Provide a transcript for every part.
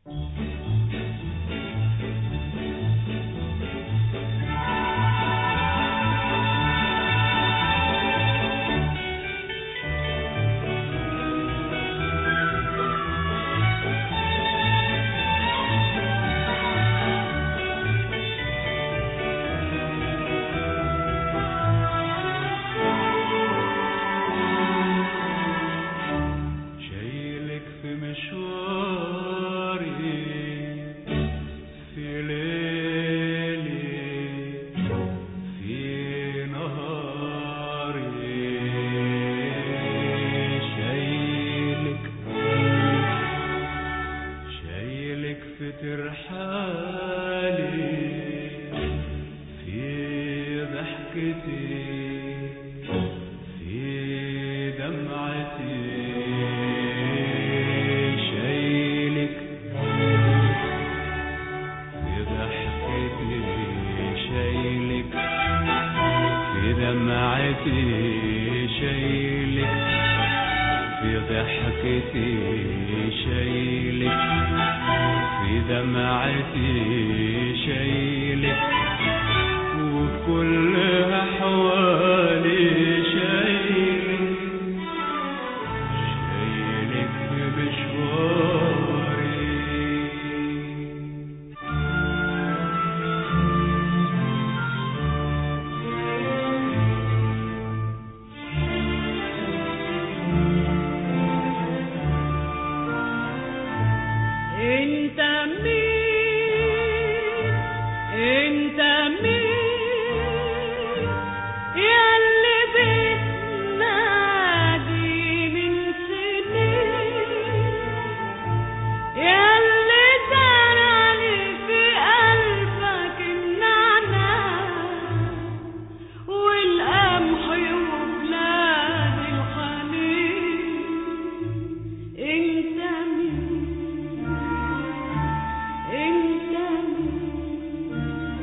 شايلك في مشواري في ليلي في نهاري شايلك شايلك في ترحالي في ضحكتي في دمعتي شايلك في ضحكتي شايلك في دمعتي شايلك في ضحكتي شايلك في دمعتي شايلك وكل أحوالي شايلك شايلك في مشواري انت مين انت مين ياللي بتنادي من سنين ياللي زرعني في قلبك النعناع والقمح وبلاد الحنين انت مين انت مين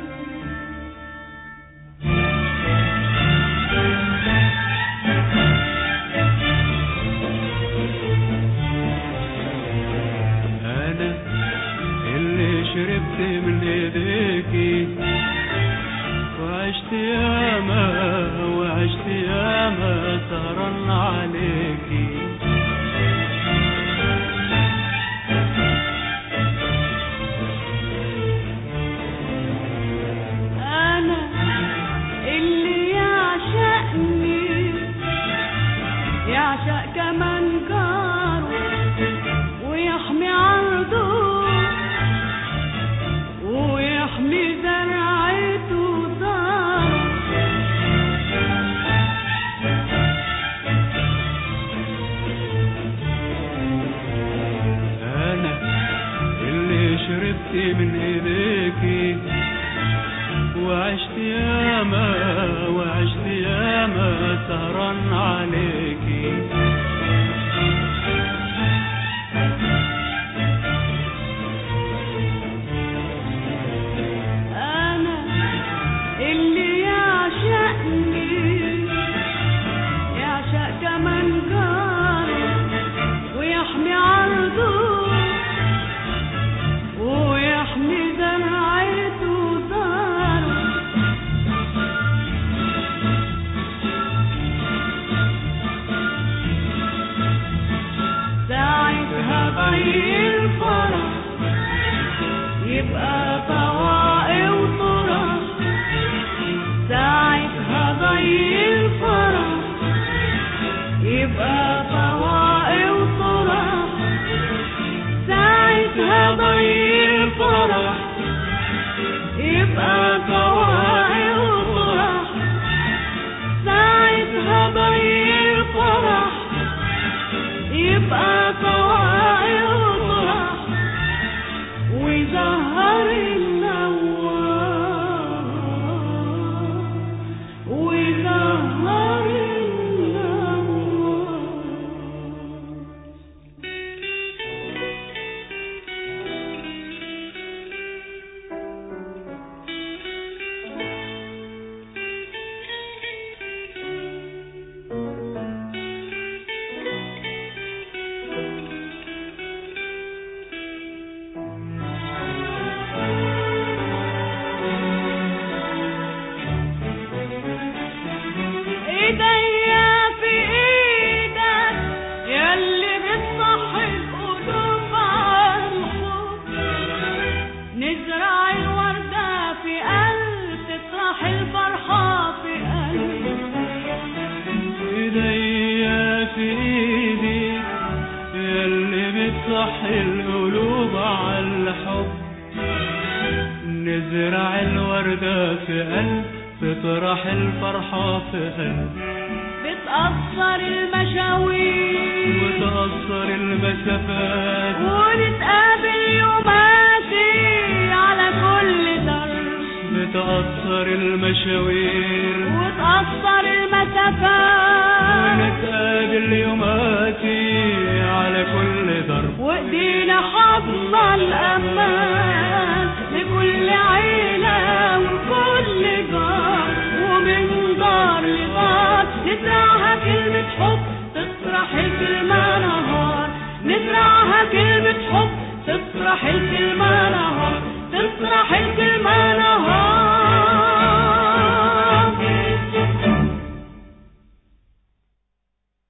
أنا اللي شربت من إيديكي وعشت ياما وعشت ياما سهران عليكي انا اللي يعشقني يعشق كمان جاره ويحمي عرضه ويحمي زرعته داره أنا اللي شربت من إيديكي وعشت ياما وعشت ياما سهران عليكي انا اللي يعشقني يعشق كمان جاره ويحمي عرضه ويحمي زرعته داره ساعتها ضي الفرح يبقى طواقي وطرح ساعتها ضي الفرح يبقى طواقي وطرح ساعتها ضي الفرح يبقى طواقي وطرح ساعتها ضي الفرح يبقى طواقي وطرح وزهر النوار وزهر النوار في قلب تطرح الفرحة في قلب بتأثر المشاوير وتأثر المسافات ونتقابل يوماتي على كل درب بتأثر المشاوير وتأثر المسافات ونتقابل يوماتي على كل ضرب وايدينا حضنا الامان لكل عيلة وكل جار ومن دار لدار نزرعها كلمة حب تطرح الكلمة نهار نزرعها كلمة حب تطرح الكلمة